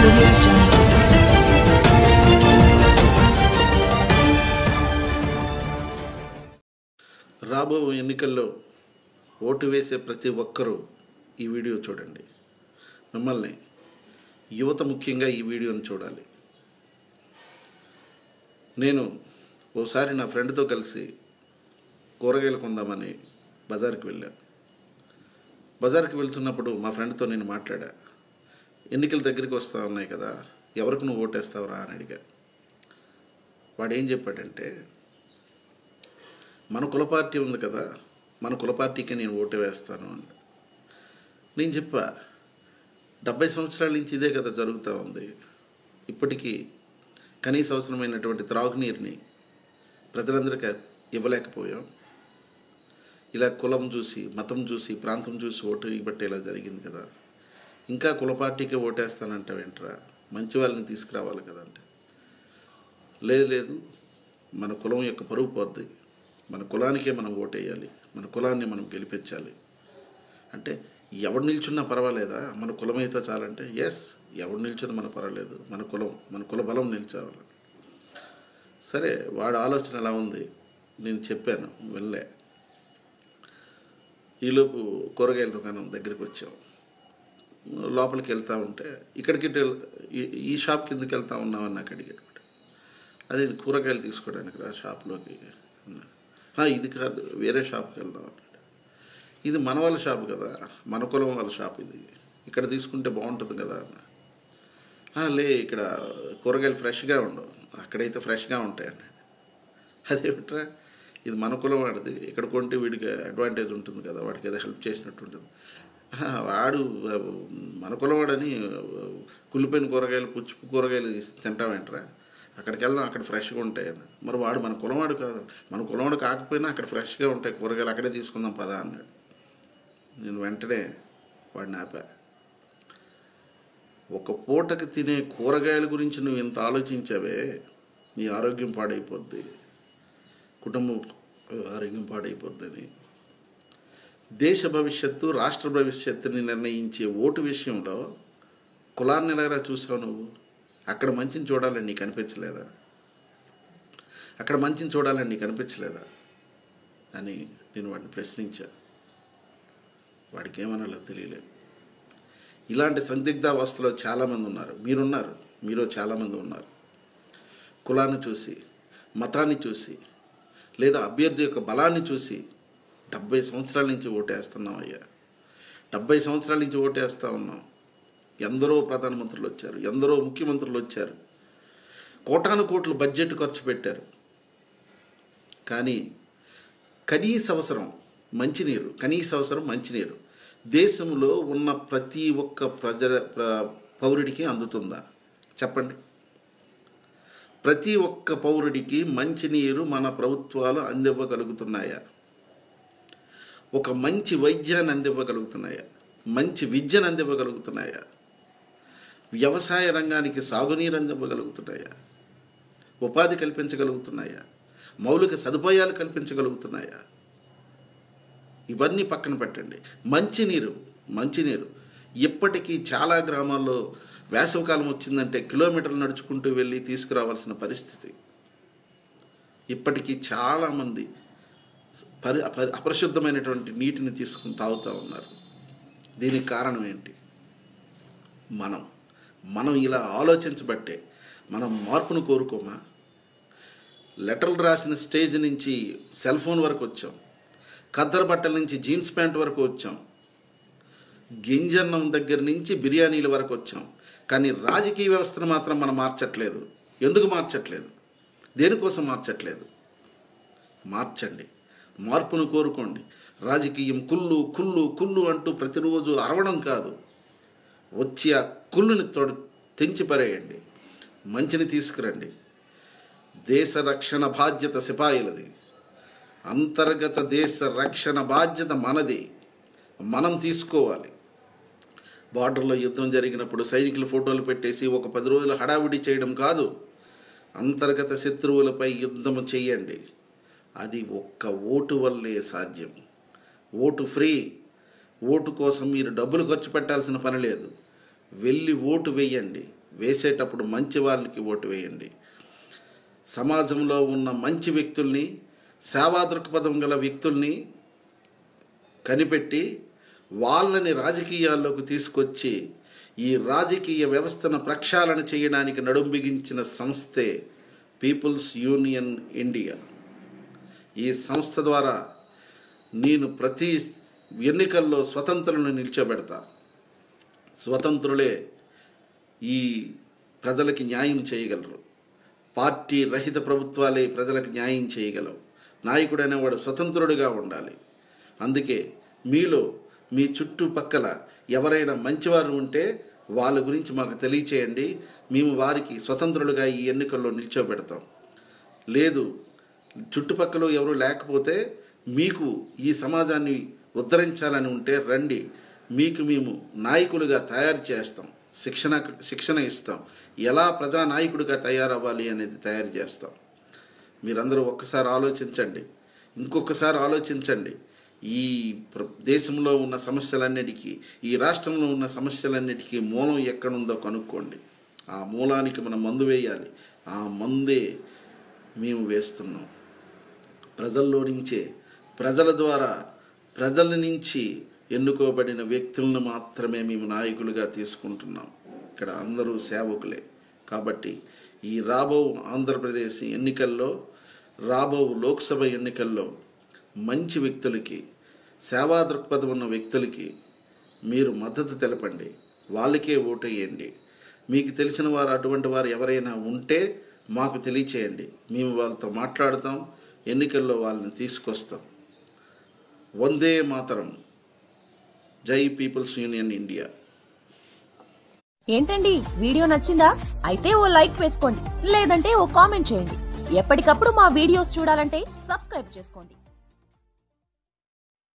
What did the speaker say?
audio jungle. రాబో ఎన్నికల్లో vote వేసే ప్రతి ఒక్కరూ ఈ వీడియో చూడండి మిమ్మల్ని యువత ముఖ్యంగా ఈ వీడియోని చూడాలి నేను ఓసారి నా ఫ్రెండ్తో కలిసి కూరగాయలు కొందామని బజార్కి వెళ్ళా బజార్కి వెళ్తున్నప్పుడు మా ఫ్రెండ్తో నేను మాట్లాడా ఎన్నికల దగ్గరికి వస్తూ ఉన్నాయి కదా ఎవరికి నువ్వు ఓటేస్తావురా అని అడిగా వాడు ఏం చెప్పాడంటే మన కుల పార్టీ ఉంది కదా మన కుల పార్టీకి నేను ఓటు వేస్తాను అని నేను చెప్పా డెబ్బై సంవత్సరాల నుంచి ఇదే కదా జరుగుతూ ఉంది ఇప్పటికీ కనీస అవసరమైనటువంటి త్రాగునీరుని ప్రజలందరికీ ఇవ్వలేకపోయాం ఇలా కులం చూసి మతం చూసి ప్రాంతం చూసి ఓటు ఇవ్వట్టే ఇలా జరిగింది కదా ఇంకా కుల పార్టీకే ఓటేస్తానంటావేంట్రా మంచి వాళ్ళని తీసుకురావాలి కదా అంటే లేదు లేదు మన కులం యొక్క పరువు పోద్ది మన కులానికే మనం ఓటేయాలి మన కులాన్ని మనం గెలిపించాలి అంటే ఎవడు నిల్చున్నా పర్వాలేదా మన కులమైతే చాలంటే ఎస్ ఎవడు నిల్చున్నా మన పర్వాలేదు మన కులం మన కుల బలం నిల్చోవాలి సరే వాడు ఆలోచన ఎలా ఉంది నేను చెప్పాను వెళ్ళే ఈలోపు కూరగాయల దుకాణం దగ్గరికి వచ్చాం లోపలికి వెళ్తా ఉంటే ఇక్కడికి ఇటు వెళ్- ఈ- ఈ షాప్ కిందకి వెళ్తా ఉన్నామని నాకు అడిగాడు అదే కూరగాయలు తీసుకోవడానికి రా షాప్లోకి అన్నా. "ఆ, ఇది కాదు వేరే షాప్కి వెళ్దాం అన్నాడు ఇది మన వాళ్ళ షాప్ కదా మన కులం వాళ్ళ షాప్ ఇది ఇక్కడ తీసుకుంటే బాగుంటుంది కదా అన్న "ఆ, లే ఇక్కడ కూరగాయలు ఫ్రెష్గా ఉండవు అక్కడైతే ఫ్రెష్గా ఉంటాయి అన్నాడు అదేమిట్రా ఇది మన కులం వాడిది ఇక్కడ కొంటే వీడికి అడ్వాంటేజ్ ఉంటుంది కదా వాడికి ఏదో హెల్ప్ చేసినట్టు ఉంటుంది "ఆహా, వాడు ఆ, మన కులవాడని ఆ, కుళ్ళిపోయిన కూరగాయలు పుచ్చి కూరగాయలు ఇస్- తింటామేంట్రా అక్కడికి వెళ్దాం అక్కడ ఫ్రెష్గా ఉంటాయి అని మరి వాడు మన కులవాడు కాదు మన కులవాడు కాకపోయినా అక్కడ ఫ్రెష్గా ఉంటాయి కూరగాయలు అక్కడే తీసుకుందాం పదా అన్నాడు నేను వెంటనే వాడిని ఆపా ఒక పూటకి తినే కూరగాయల గురించి నువ్వు ఇంత ఆలోచించావే నీ ఆరోగ్యం పాడైపోద్ది కుటుంబం ఆరోగ్యం పాడైపోద్దని దేశ భవిష్యత్తు రాష్ట్ర భవిష్యత్తుని నిర్ణయించే ఓటు విషయంలో కులాన్ని ఎలాగరా చూసావు నువ్వు అక్కడ మంచిని చూడాలని నీకు అనిపించలేదా అక్కడ మంచిని చూడాలని నీకు అనిపించలేదా అని నేను వాడిని ప్రశ్నించా వాడికి ఏమనాలో తెలియలేదు ఇలాంటి సందిగ్ధావస్థలో చాలామంది ఉన్నారు మీరున్నారు మీరు చాలామంది ఉన్నారు కులాన్ని చూసి మతాన్ని చూసి లేదా అభ్యర్థి యొక్క బలాన్ని చూసి డెబ్బై సంవత్సరాల నుంచి ఓటేస్తున్నాం అయ్యా డెబ్బై సంవత్సరాల నుంచి ఓటేస్తూ ఉన్నాం ఎందరో ప్రధానమంత్రులు వచ్చారు ఎందరో ముఖ్యమంత్రులు వచ్చారు కోటాను కోట్లు బడ్జెట్ ఖర్చు పెట్టారు కానీ కనీస అవసరం మంచినీరు కనీస అవసరం మంచినీరు దేశంలో ఉన్న ప్రతి ఒక్క ప్రజ ప్ర- పౌరుడికి అందుతుందా చెప్పండి ప్రతి ఒక్క పౌరుడికి మంచినీరు మన ప్రభుత్వాలు అందివ్వగలుగుతున్నాయా ఒక మంచి వైద్యాన్ని అందివ్వగలుగుతున్నాయా మంచి విద్యను అందివ్వగలుగుతున్నాయా వ్యవసాయ రంగానికి సాగునీరు అందివ్వగలుగుతున్నాయా ఉపాధి కల్పించగలుగుతున్నాయా మౌలిక సదుపాయాలు కల్పించగలుగుతున్నాయా ఇవన్నీ పక్కన పెట్టండి మంచినీరు మంచినీరు ఇప్పటికీ చాలా గ్రామాల్లో వేసవికాలం వచ్చిందంటే కిలోమీటర్లు నడుచుకుంటూ వెళ్ళి తీసుకురావాల్సిన పరిస్థితి ఇప్పటికీ చాలామంది పరి అపరి- అపరిశుద్ధమైనటువంటి నీటిని తీసుకుని తాగుతూ ఉన్నారు దీనికి కారణం ఏంటి మనం మనం ఇలా ఆలోచించబట్టే మనం మార్పును కోరుకోమా లెటర్లు రాసిన స్టేజ్ నుంచి సెల్ ఫోన్ వరకు వచ్చాం ఖద్దరు బట్టల నుంచి జీన్స్ ప్యాంట్ వరకు వచ్చాం గింజన్నం దగ్గర నుంచి బిర్యానీల వరకు వచ్చాం కానీ రాజకీయ వ్యవస్థను మాత్రం మనం మార్చట్లేదు ఎందుకు మార్చట్లేదు దేనికోసం మార్చట్లేదు మార్చండి మార్పును కోరుకోండి రాజకీయం కుళ్ళు కుళ్ళు కుళ్ళు అంటూ ప్రతిరోజు అరవడం కాదు వచ్చి ఆ కుళ్ళుని తోడు తెంచి పరేయండి మంచిని తీసుకురండి దేశ రక్షణ బాధ్యత సిపాయిలది అంతర్గత దేశ రక్షణ బాధ్యత మనది మనం తీసుకోవాలి బార్డర్లో యుద్ధం జరిగినప్పుడు సైనికుల ఫోటోలు పెట్టేసి ఒక పది రోజులు హడావిడి చేయడం కాదు అంతర్గత శత్రువులపై యుద్ధం చేయండి అది ఒక్క ఓటు వల్లే సాధ్యం ఓటు ఫ్రీ ఓటు కోసం మీరు డబ్బులు ఖర్చు పెట్టాల్సిన పని లేదు వెళ్ళి ఓటు వేయండి వేసేటప్పుడు మంచి వాళ్ళకి ఓటు వేయండి సమాజంలో ఉన్న మంచి వ్యక్తుల్ని సేవా దృక్పథం గల వ్యక్తుల్ని కనిపెట్టి వాళ్ళని రాజకీయాల్లోకి తీసుకొచ్చి ఈ రాజకీయ వ్యవస్థను ప్రక్షాళన చేయడానికి నడుం బిగించిన సంస్థే పీపుల్స్ యూనియన్ ఇండియా ఈ సంస్థ ద్వారా నేను ప్రతి ఎన్నికల్లో స్వతంత్రులను నిల్చోబెడతా స్వతంత్రులే ఈ ప్రజలకి న్యాయం చేయగలరు పార్టీ రహిత ప్రభుత్వాలే ప్రజలకు న్యాయం చేయగలవు నాయకుడు అనేవాడు స్వతంత్రుడిగా ఉండాలి అందుకే మీలో మీ చుట్టుపక్కల ఎవరైనా మంచివారు ఉంటే వాళ్ళ గురించి మాకు తెలియచేయండి మేము వారికి స్వతంత్రులుగా ఈ ఎన్నికల్లో నిల్చోబెడతాం లేదు చుట్టుపక్కల ఎవరు లేకపోతే మీకు ఈ సమాజాన్ని ఉద్ధరించాలని ఉంటే రండి మీకు మేము నాయకులుగా తయారు చేస్తాం శిక్షణ శిక్షణ ఇస్తాం ఎలా ప్రజానాయకుడిగా తయారవ్వాలి అనేది తయారు చేస్తాం మీరందరూ ఒక్కసారి ఆలోచించండి ఇంకొకసారి ఆలోచించండి ఈ ప్ర- దేశంలో ఉన్న సమస్యలన్నిటికీ ఈ రాష్ట్రంలో ఉన్న సమస్యలన్నిటికీ మూలం ఎక్కడుందో కనుక్కోండి ఆ మూలానికి మనం మందు వేయాలి ఆ మందే మేము వేస్తున్నాం ప్రజల్లో నుంచే ప్రజల ద్వారా ప్రజల నుంచి ఎన్నుకోబడిన వ్యక్తులను మాత్రమే మేము నాయకులుగా తీసుకుంటున్నాం ఇక్కడ అందరూ సేవకులే కాబట్టి ఈ రాబో ఆంధ్రప్రదేశ్ ఎన్నికల్లో రాబో లోక్సభ ఎన్నికల్లో మంచి వ్యక్తులకి సేవా దృక్పథం ఉన్న వ్యక్తులకి మీరు మద్దతు తెలపండి వాళ్ళకే ఓటేయండి మీకు తెలిసిన వారు అటువంటి వారు ఎవరైనా ఉంటే మాకు తెలియచేయండి మేము వాళ్ళతో మాట్లాడతాం ఎన్నికల్లో వాళ్ళని తీసుకొస్తాం వందే మాతరం జై పీపుల్స్ యూనియన్ ఇండియా ఏంటండి వీడియో నచ్చిందా అయితే ఓ లైక్ వేసుకోండి లేదంటే ఓ కామెంట్ చేయండి ఎప్పటికప్పుడు మా వీడియోస్ చూడాలంటే సబ్స్క్రైబ్ చేసుకోండి